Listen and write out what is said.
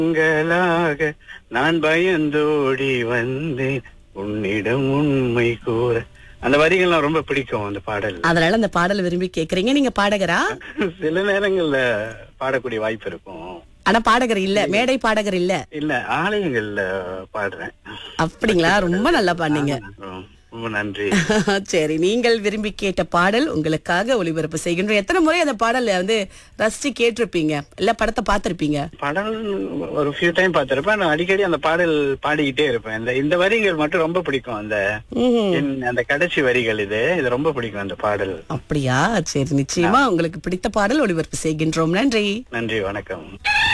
உங்களாக நான் பயந்தோடி வந்தேன் உன்னிடம் உண்மை கூற அந்த வரிகள்லாம் ரொம்ப பிடிக்கும் அந்த பாடல் அதனால அந்த பாடல் விரும்பி கேக்குறீங்க நீங்க பாடகரா சில நேரங்கள்ல பாடக்கூடிய வாய்ப்பு இருக்கும் ஆனா பாடகர் இல்ல மேடை பாடகர் இல்ல இல்ல ஆலயங்கள்ல பாடுறேன் அப்படிங்களா ரொம்ப நல்லா பாடுனீங்க ரொம்ப- ரொம்ப நன்றி சரி நீங்கள் விரும்பி கேட்ட பாடல் உங்களுக்காக ஒளிபரப்பு செய்கின்றோம் எத்தனை முறை அந்த பாடலை வந்து ரசிச்சு கேட்டிருப்பீங்க இல்ல படத்தை பார்த்திருப்பீங்க பாடல் ஒரு ஃபியூ டைம் பார்த்திருப்பேன் நான் அடிக்கடி அந்த பாடல் பாடிக்கிட்டே இருப்பேன் இந்த இந்த வரிகள் மட்டும் ரொம்ப பிடிக்கும் அந்த ம்ஹும். என் அந்த கடைசி வரிகள் இது இது ரொம்ப பிடிக்கும் அந்த பாடல் அப்படியா சரி நிச்சயமா உங்களுக்கு பிடித்த பாடல் ஒளிபரப்பு செய்கின்றோம் நன்றி நன்றி வணக்கம்